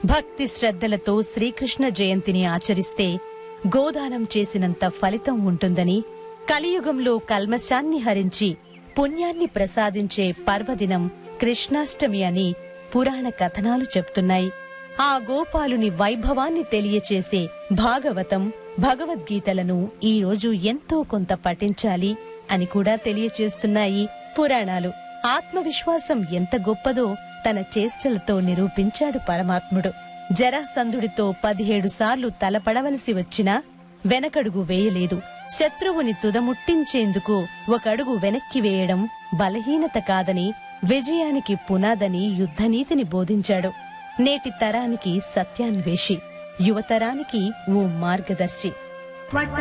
భక్తి శ్రద్ధలతో శ్రీకృష్ణ జయంతిని ఆచరిస్తే గోదానం చేసినంత ఫలితం ఉంటుందని కలియుగంలో కల్మశాన్ని హరించి పుణ్యాన్ని ప్రసాదించే పర్వదినం కృష్ణాష్టమి అని పురాణ కథనాలు చెప్తున్నాయి ఆ గోపాలుని వైభవాన్ని తెలియచేసే భాగవతం భగవద్గీతలను ఈ రోజు ఎంతో కొంత పఠించాలి అని కూడా తెలియచేస్తున్నాయి పురాణాలు ఆత్మవిశ్వాసం ఎంత గొప్పదో తన చేష్టలతో నిరూపించాడు పరమాత్ముడు జరాసంధుడితో పదిహేడు సార్లు తలపడవలసి వచ్చినా వెనకడుగు వేయలేదు శత్రువుని తుదముట్టించేందుకు ఒక అడుగు వెనక్కి వేయడం బలహీనత కాదని విజయానికి పునాదని యుద్ధనీతిని బోధించాడు నేటి తరానికి సత్యాన్వేషి యువతరానికి ఓ మార్గదర్శి